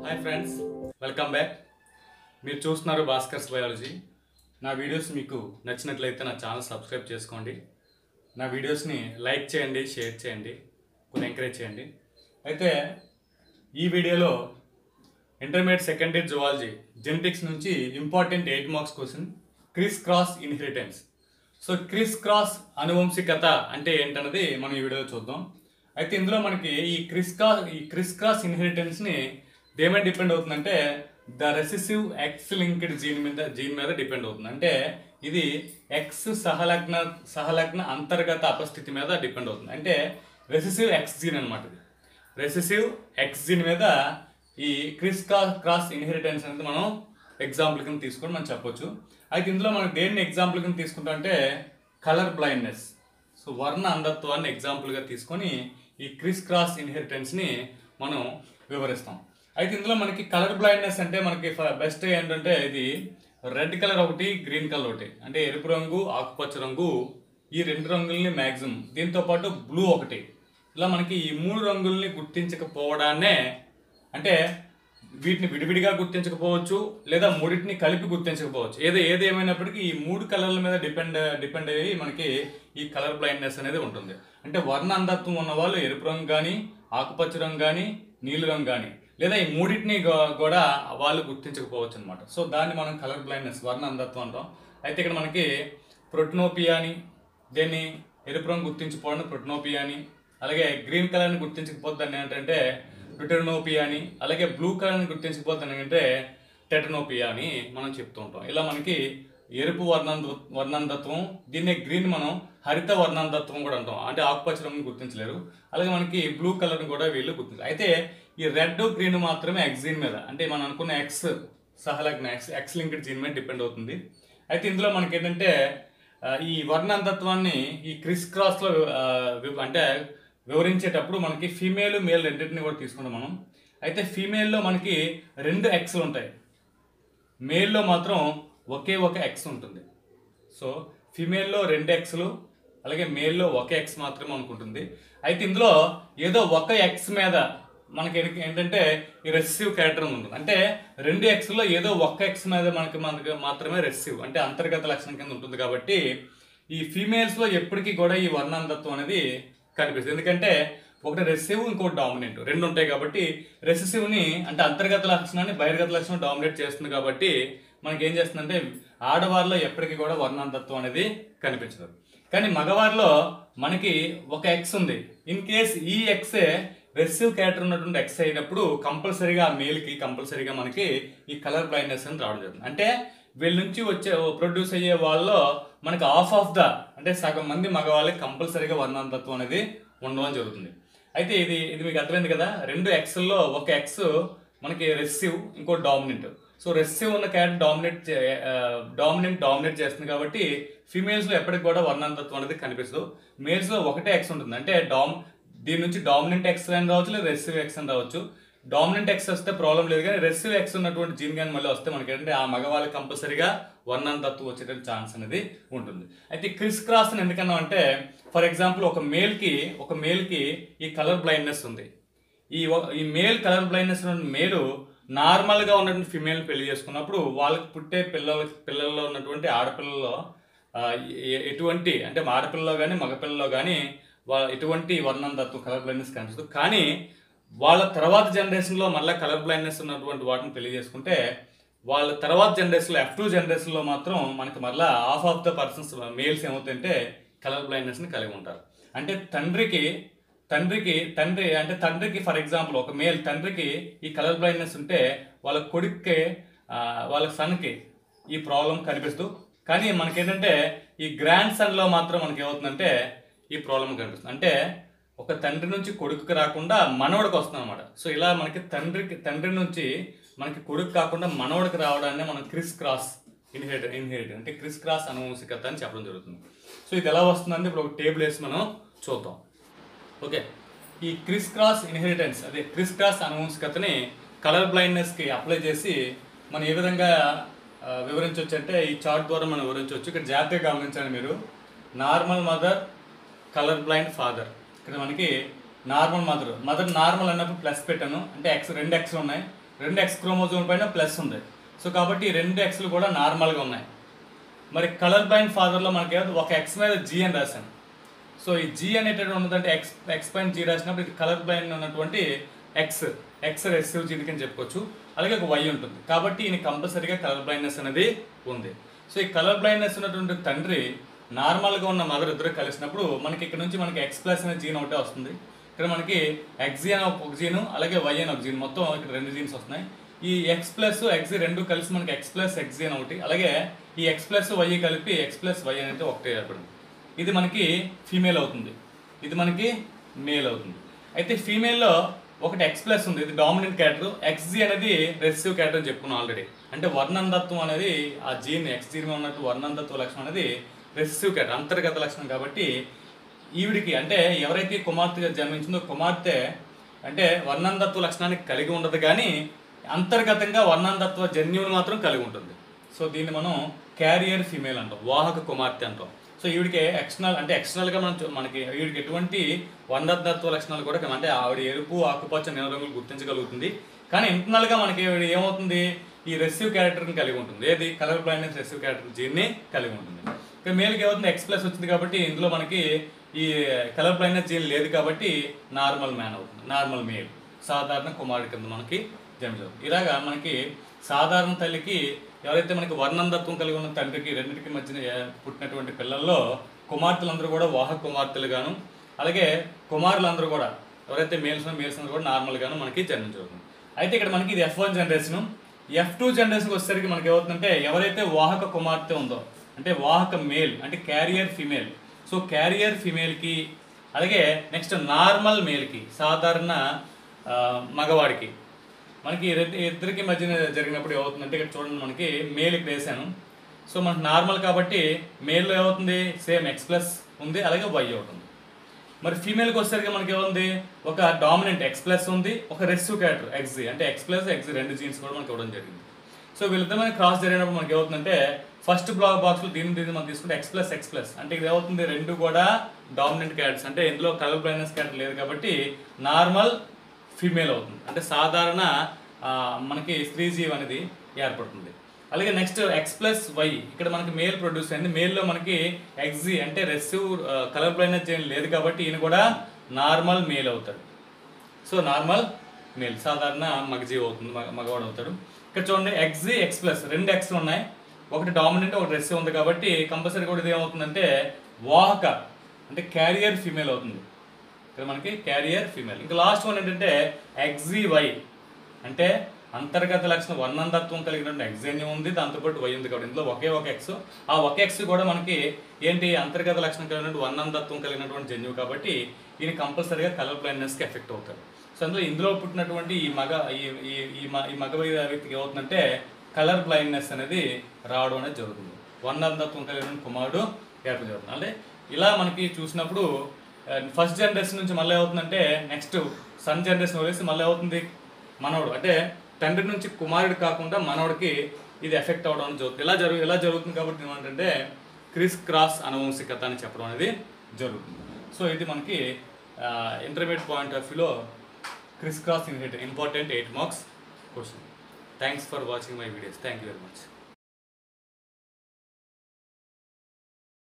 hi friends welcome back మీరు చూస్తున్నారు Bhaskar's biology నా వీడియోస్ మీకు నచ్చినట్లయితే నా ఛానల్ సబ్స్క్రైబ్ చేసుకోండి నా వీడియోస్ని లైక్ చేయండి షేర్ చేయండి కొన్ని ఎంకరేజ్ చేయండి అయితే ఈ వీడియోలో intermediate second year zoology genetics నుంచి important eight marks question criss cross inheritance so criss cross అనువంశికత అంటే ఏంటన్నది మనం ఈ వీడియోలో చూద్దాం అయితే ఇందులో మనకి ఈ క్రిస్ క్రాస్ ఈ క్రిస్ క్రాస్ ఇన్హెరిటెన్స్ని దేమై డిపెండ్ అవుతుందంటే the recessive X linked gene మీద జీన్ మీద డిపెండ్ అవుతుంది అంటే ఇది ఎక్స్ సహలగ్న సహలగ్న అంతర్గత అపస్థితి మీద డిపెండ్ అవుతుంది అంటే రెసిసివ్ ఎక్స్ జీన్ అనమాట ఇది రెసిసివ్ ఎక్స్ జీన్ మీద ఈ క్రిస్ క్రాస్ ఇన్హెరిటెన్స్ అనేది మనం ఎగ్జాంపుల్ కింద తీసుకొని మనం చెప్పొచ్చు అయితే ఇందులో మనం దేన్ని ఎగ్జాంపుల్ కింద తీసుకుంటాం అంటే కలర్ బ్లైండ్నెస్ సో వర్ణ అంధత్వాన్ని ఎగ్జాంపుల్గా తీసుకొని ఈ క్రిస్ క్రాస్ ఇన్హెరిటెన్స్ని మనం వివరిస్తాం అయితే ఇందులో మనకి కలర్ బ్లైండ్నెస్ అంటే మనకి బెస్ట్ ఏంటంటే ఇది రెడ్ కలర్ ఒకటి గ్రీన్ కలర్ ఒకటి అంటే ఎరుపు రంగు ఆకుపచ్చ రంగు ఈ రెండు రంగుల్ని మ్యాక్సిమం దీంతో పాటు బ్లూ ఒకటి ఇలా మనకి ఈ మూడు రంగుల్ని గుర్తించకపోవడాన్నే అంటే వీటిని విడివిడిగా గుర్తించకపోవచ్చు లేదా మూడింటిని కలిపి గుర్తించకపోవచ్చు ఏదో ఏది ఏమైనప్పటికీ ఈ మూడు కలర్ల మీద డిపెండ్ డిపెండ్ అయ్యి మనకి ఈ కలర్ బ్లైండ్నెస్ అనేది ఉంటుంది అంటే వర్ణ అంధత్వం ఉన్న వాళ్ళు ఎరుపు రంగు కానీ ఆకుపచ్చ రంగు కానీ నీలి రంగు కానీ లేదా ఈ మూడింటిని గో- కూడా వాళ్ళు గుర్తించకపోవచ్చు అనమాట సో దాన్ని మనం కలర్ బ్లైండ్నెస్ వర్ణ అంధత్వం అంటాం అయితే ఇక్కడ మనకి ప్రొట్నోపియా అని దీన్ని ఎరుపు రంగు గుర్తించిపోవడం ప్రొట్నోపియా అని అలాగే గ్రీన్ కలర్ని గుర్తించకపోతే దాన్ని ఏంటంటే డ్యూటెరనోపియా అని అలాగే బ్లూ కలర్ని గుర్తించకపోతే దాన్ని ఏంటంటే టెటనోపియా అని మనం చెప్తూ ఉంటాం ఇలా మనకి ఎరుపు వర్ణంద వర్ణందత్వం దీన్నే గ్రీన్ మనం హరిత వర్ణందత్వం కూడా అంటాం అంటే ఆకుపచ్చ రంగుని గుర్తించలేరు అలాగే మనకి బ్లూ కలర్ని కూడా వీళ్ళు గుర్తించారు అయితే ఈ రెడ్ గ్రీన్ మాత్రమే ఎక్స్ జీన్ మీద అంటే మనం అనుకున్న ఎక్స్ సహలగ్న ఎక్స్ ఎక్స్ లింక్డ్ జీన్ మీద డిపెండ్ అవుతుంది అయితే ఇందులో మనకి ఏంటంటే ఆ, ఈ వర్ణాంతత్వాన్ని ఈ క్రిస్ క్రాస్లో ఆ, వి- అంటే వివరించేటప్పుడు మనకి ఫీమేల్ మేల్ రెండింటిని కూడా తీసుకుంటాం మనం అయితే ఫీమేల్లో మనకి రెండు ఎక్స్లు ఉంటాయి మేల్లో మాత్రం ఒకే ఒక ఎక్స్ ఉంటుంది సో ఫీమేల్లో రెండు ఎక్స్లు అలాగే మేల్లో ఒక ఎక్స్ మాత్రమే అనుకుంటుంది అయితే ఇందులో ఏదో ఒక ఎక్స్ మీద మనకి ఏంటి- ఏంటంటే ఈ రెసిసివ్ క్యారెక్టర్ ఉంటుంది అంటే రెండు ఎక్స్లో ఏదో ఒక్క ఎక్స్ మీద మనకి మనకి మాత్రమే రెసిసివ్ అంటే అంతర్గత లక్షణం కింద ఉంటుంది కాబట్టి ఈ ఫీమేల్స్లో ఎప్పటికీ కూడా ఈ వర్ణాంధత్వం అనేది కనిపిస్తుంది ఎందుకంటే ఒకటి రెసిసివ్ ఇంకోటి డామినెంట్ రెండు ఉంటాయి కాబట్టి రెసిసివ్ని అంటే అంతర్గత లక్షణాన్ని బహిర్గత లక్షణం డామినేట్ చేస్తుంది కాబట్టి మనకి ఏం చేస్తుందంటే ఆడవారిలో ఎప్పటికీ కూడా వర్ణాంధత్వం అనేది కనిపించదు కానీ మగవారిలో మనకి ఒక ఎక్స్ ఉంది ఇన్ కేస్ ఈ ఎక్సే రెసిసివ్ క్యారెక్టర్ ఉన్నటువంటి ఎక్స్ అయినప్పుడు కంపల్సరీగా ఆ మేల్కి కంపల్సరీగా మనకి ఈ కలర్ బ్లైండ్నెస్ అని రావడం జరుగుతుంది అంటే వీళ్ళ నుంచి వచ్చే ప్రొడ్యూస్ అయ్యే వాళ్ళలో మనకి ఆఫ్ ఆఫ్ ద అంటే సగం మంది మగవాళ్ళకి కంపల్సరీగా వర్ణాంతత్వం అనేది ఉండడం జరుగుతుంది అయితే ఇది ఇది మీకు అర్థమైంది కదా రెండు ఎక్స్లో ఒక ఎక్స్ మనకి రెసివ్ ఇంకో డామినెంట్ సో రెసివ్ ఉన్న క్యాట్ డామినేట్ డామినెంట్ డామినేట్ చేస్తుంది కాబట్టి ఫీమేల్స్లో ఎప్పటికి కూడా వర్ణాంతత్వం అనేది కనిపించదు మేల్స్లో ఒకటే ఎక్స్ ఉంటుంది అంటే డామ్ దీని నుంచి డామినెంట్ ఎక్స్ అని రావచ్చు లేదా రెసివ్ ఎక్స్ అని రావచ్చు డామినెంట్ ఎక్స్ వస్తే ప్రాబ్లం లేదు కానీ రెసివ్ ఎక్స్ ఉన్నటువంటి జీన్ కానీ మళ్ళీ వస్తే మనకి ఏంటంటే ఆ మగవాళ్ళకి కంపల్సరీగా వర్ణాంతత్వం వచ్చేటువంటి ఛాన్స్ అనేది ఉంటుంది అయితే క్రిస్ క్రాస్ అని ఎందుకన్నా అంటే ఫర్ ఎగ్జాంపుల్ ఒక మేల్కి ఒక మేల్కి ఈ కలర్ బ్లైండ్నెస్ ఉంది ఈ ఒ- ఈ మేల్ కలర్ బ్లైండ్నెస్ ఉన్న మేలు నార్మల్గా ఉన్నటువంటి ఫిమేల్ పెళ్లి చేసుకున్నప్పుడు వాళ్ళకి పుట్టే పిల్లల పిల్లల్లో ఉన్నటువంటి ఆడపిల్లల్లో ఆ, ఎ- ఎటువంటి అంటే ఆడపిల్లలో కానీ మగపిల్లలో కానీ వాళ్ళ ఎటువంటి వర్ణంతత్వం కలర్ బ్లైండ్నెస్ కనిపిస్తుంది కానీ వాళ్ళ తర్వాత జనరేషన్లో మళ్ళీ కలర్ బ్లైండ్నెస్ ఉన్నటువంటి వాటిని పెళ్లి చేసుకుంటే వాళ్ళ తర్వాత జనరేషన్లో ఎఫ్ టూ జనరేషన్లో మాత్రం మనకి మళ్ళీ half of the persons males ఏమవుతాయంటే కలర్ బ్లైండ్నెస్ని కలిగి ఉంటారు అంటే తండ్రికి తండ్రికి తండ్రి అంటే తండ్రికి ఫర్ ఎగ్జాంపుల్ ఒక మేల్ తండ్రికి ఈ కలర్ బ్లైండ్నెస్ ఉంటే వాళ్ళ కొడుక్కి ఆ, వాళ్ళ సన్కి ఈ ప్రాబ్లం కనిపిస్తూ కానీ మనకేంటంటే ఈ గ్రాండ్ సన్లో మాత్రం మనకి ఏమవుతుందంటే ఈ ప్రాబ్లం కనిపిస్తుంది అంటే ఒక తండ్రి నుంచి కొడుకుకి రాకుండా మనవడికి వస్తుంది అనమాట సో ఇలా మనకి తండ్రికి తండ్రి నుంచి మనకి కొడుకు కాకుండా మనవడికి రావడాన్ని మనం క్రిస్ క్రాస్ ఇన్హెరిట్ ఇన్హెరిట్ అంటే క్రిస్ క్రాస్ అనువంశికత అని చెప్పడం జరుగుతుంది సో ఇది ఎలా వస్తుందంటే ఇప్పుడు ఒక టేబుల్ వేసి మనం చూద్దాం ఓకే ఈ క్రిస్ క్రాస్ ఇన్హెరిటెన్స్ అదే క్రిస్ క్రాస్ అనువంశికతని కలర్ బ్లైండ్నెస్కి అప్లై చేసి మనం ఏ విధంగా ఆ, వివరించవచ్చు అంటే ఈ చార్ట్ ద్వారా మనం వివరించవచ్చు ఇక్కడ జాగ్రత్తగా గమనించండి మీరు normal mother colour blind father ఇక్కడ మనకి నార్మల్ మదర్ మదర్ నార్మల్ అన్నప్పుడు ప్లస్ పెట్టాను అంటే ఎక్స్ రెండు ఎక్స్ ఉన్నాయి రెండు ఎక్స్ క్రోమోజోమ్ పైన ప్లస్ ఉంది సో కాబట్టి ఈ రెండు ఎక్స్లు కూడా నార్మల్గా ఉన్నాయి మరి కలర్ బ్లైండ్ ఫాదర్లో మనకి ఏదో ఒక ఎక్స్ మీద జీ అని రాశాను సో ఈ జీ అనేటటువంటి ఉన్నదంటే ఎక్స్ ఎక్స్ పైన జీ రాసినప్పుడు ఇది కలర్ బ్లైండ్ ఉన్నటువంటి ఎక్స్ ఎక్స్ రెసివ్ జీన్ కింద చెప్పుకోవచ్చు అలాగే ఒక వై ఉంటుంది కాబట్టి ఈయన కంపల్సరీగా కలర్ బ్లైండ్నెస్ అనేది ఉంది సో ఈ కలర్ బ్లైండ్నెస్ ఉన్నటువంటి తండ్రి నార్మల్గా ఉన్న మదర్ ఇద్దరు కలిసినప్పుడు మనకి ఇక్కడ నుంచి మనకి ఎక్స్ ప్లస్ అనే జీన్ ఒకటే వస్తుంది ఇక్కడ మనకి ఎక్స్ అని ఒక జీను అలాగే వై అని ఒక జీన్ మొత్తం ఇక్కడ రెండు జీన్స్ వస్తున్నాయి ఈ ఎక్స్ ప్లస్ ఎక్స్ రెండు కలిసి మనకి ఎక్స్ ప్లస్ ఎక్స్ అని ఒకటి అలాగే ఈ ఎక్స్ ప్లస్ వై కలిపి ఎక్స్ ప్లస్ వై అనేది ఒకటే ఏర్పడింది ఇది మనకి ఫీమేల్ అవుతుంది ఇది మనకి మేల్ అవుతుంది అయితే ఫీమేల్లో ఒకటి ఎక్స్ ప్లస్ ఉంది ఇది డామినెంట్ క్యారెక్టర్ ఎక్స్జీ అనేది రెసివ్ క్యారెక్టర్ అని చెప్పుకున్నాం ఆల్రెడీ అంటే వర్ణందత్వం అనేది ఆ జీన్ ఎక్స్ జీన్ ఉన్నట్టు వర్ణందత్వ లక్షణం అనేది రెసివ్ క్యారెక్టర్ అంతర్గత లక్షణం కాబట్టి ఈవిడికి అంటే ఎవరైతే కుమార్తెగా జన్మించిందో కుమార్తె అంటే వర్ణందత్వ లక్షణానికి కలిగి ఉండదు కానీ అంతర్గతంగా వర్ణందత్వ జన్యువుని మాత్రం కలిగి ఉంటుంది సో దీన్ని మనం క్యారియర్ ఫీమేల్ అంటాం వాహక కుమార్తె అంటాం సో ఈవిడికి ఎక్స్టర్నల్ అంటే ఎక్స్టర్నల్గా మనం చూ- మనకి ఈవిడికి ఎటువంటి వర్ణదత్వ లక్షణాలు కూడా కమ- అంటే ఆవిడ ఎరుపు ఆకుపచ్చ నీల రంగులు గుర్తించగలుగుతుంది కానీ ఇంటర్నల్గా మనకి ఈవిడ ఏమవుతుంది ఈ రెసివ్ క్యారెక్టర్ని కలిగి ఉంటుంది ఏది కలర్ బ్లైండ్నెస్ రెసివ్ క్యారెక్టర్ జీన్ని కలిగి ఉంటుంది ఇక మేల్కి ఏమవుతుంది ఎక్స్ ప్లస్ వచ్చింది కాబట్టి ఇందులో మనకి ఈ కలర్ బ్లైండ్నెస్ జీన్ లేదు కాబట్టి నార్మల్ మ్యాన్ అవుతుంది నార్మల్ మేల్ సాధారణ కుమారుడి కింద మనకి జన్మించదు ఇలాగా మనకి సాధారణ తల్లికి ఎవరైతే మనకి వర్ణందత్వం కలిగి ఉన్న తండ్రికి రెండింటికి మధ్యన ఏ- పుట్టినటువంటి పిల్లల్లో కుమార్తెలందరూ కూడా వాహక కుమార్తెలు గాను అలాగే కుమారులందరూ కూడా ఎవరైతే మేల్స్ మేల్స్ అందరూ కూడా నార్మల్ గాను మనకి జన్మించబడుతుంది అయితే ఇక్కడ మనకి ఇది F one generation F two జనరేషన్కి వచ్చేసరికి మనకి ఏమవుతుందంటే ఎవరైతే వాహక కుమార్తె ఉందో అంటే వాహక మేల్ అంటే క్యారియర్ ఫిమేల్ సో క్యారియర్ ఫిమేల్కి అలాగే నెక్స్ట్ నార్మల్ మేల్కి సాధారణ ఆ, మగవాడికి మనకి రెండు ఇద్దరికి మధ్యన జరిగినప్పుడు ఏమవుతుందంటే ఇక్కడ చూడండి మనకి మేల్ ఇక్కడ వేసాను సో మనకు నార్మల్ కాబట్టి మేల్లో ఏమవుతుంది సేమ్ ఎక్స్ ప్లస్ ఉంది అలాగే వై అవుతుంది మరి ఫీమేల్కి వచ్చేసరికి మనకి ఏముంది ఒక డామినెంట్ ఎక్స్ ప్లస్ ఉంది ఒక రెసివ్ క్యారెక్టర్ ఎక్స్ అంటే ఎక్స్ ప్లస్ ఎక్స్ రెండు జీన్స్ కూడా మనకి ఇవ్వడం జరిగింది సో వీళ్ళిద్దరి మీద క్రాస్ జరిగినప్పుడు మనకి ఏమవుతుందంటే ఫస్ట్ బ్లాక్ బాక్స్లో దీని దీన్ని మనం తీసుకుంటే ఎక్స్ ప్లస్ ఎక్స్ ప్లస్ అంటే ఇది ఏమవుతుంది రెండు కూడా డామినెంట్ క్యారెక్టర్స్ అంటే ఇందులో కలర్ బ్లైండ్నెస్ క్యారెక్టర్ లేదు కాబట్టి నార్మల్ ఫీమేల్ అవుతుంది అంటే సాధారణ ఆ, మనకి స్త్రీ జీవ్ అనేది ఏర్పడుతుంది అలాగే నెక్స్ట్ ఎక్స్ ప్లస్ వై ఇక్కడ మనకి మేల్ ప్రొడ్యూస్ అయింది మేల్లో మనకి ఎక్జీ అంటే రెసివ్ కలర్ బ్లైండ్నెస్ చేయడం లేదు కాబట్టి ఈయన కూడా నార్మల్ మేల్ అవుతాడు సో నార్మల్ మేల్ సాధారణ మగజీవి అవుతుంది మగ మగవాడు అవుతాడు ఇక్కడ చూడండి ఎక్స్ ఎక్స్ ప్లస్ రెండు ఎక్స్లు ఉన్నాయి ఒకటి డామినెంట్ ఒకటి రెస్ ఉంది కాబట్టి కంపల్సరీ కూడా ఇది ఏమవుతుందంటే వాహక అంటే క్యారియర్ ఫీమేల్ అవుతుంది ఇక్కడ మనకి క్యారియర్ ఫీమేల్ ఇంకా లాస్ట్ వన్ ఏంటంటే వై అంటే అంతర్గత లక్షణం వర్ణందత్వం కలిగినటువంటి ఎగ్జేన్యం ఉంది దాంతోపాటు వై ఉంది కాబట్టి ఇందులో ఒకే ఒక ఎక్స్ ఆ ఒక ఎక్స్ కూడా మనకి ఏంటి అంతర్గత లక్షణం కలిగినటువంటి వర్ణందత్వం కలిగినటువంటి జన్యువు కాబట్టి ఈయన కంపల్సరీగా కలర్ బ్లైండ్నెస్కి ఎఫెక్ట్ అవుతారు సో అందులో ఇందులో పుట్టినటువంటి ఈ మగ ఈ ఈ ఈ మ- ఈ మగ వ్యక్తికి ఏమవుతుందంటే కలర్ బ్లైండ్నెస్ అనేది రావడం అనేది జరుగుతుంది వర్ణందత్వం కలిగిన కుమారుడు ఏర్పడి జరుగుతుంది అంటే ఇలా మనకి చూసినప్పుడు ఫస్ట్ జనరేషన్ నుంచి మళ్ళీ ఏమవుతుందంటే నెక్స్ట్ సన్ జనరేషన్ వదిలేసి మళ్ళీ ఏమవుతుంది మనవడు అంటే తండ్రి నుంచి కుమారుడు కాకుండా మనవడికి ఇది ఎఫెక్ట్ అవ్వడం అనేది జరుగుతుంది ఇలా జరుగు ఇలా జరుగుతుంది కాబట్టి ఏమంటే క్రిస్ క్రాస్ అనువంశికత అని చెప్పడం అనేది జరుగుతుంది సో ఇది మనకి ఇంటర్మీడియట్ పాయింట్ ఆఫ్ వ్యూలో criss cross important eight marks question thanks for watching my videos thank you very much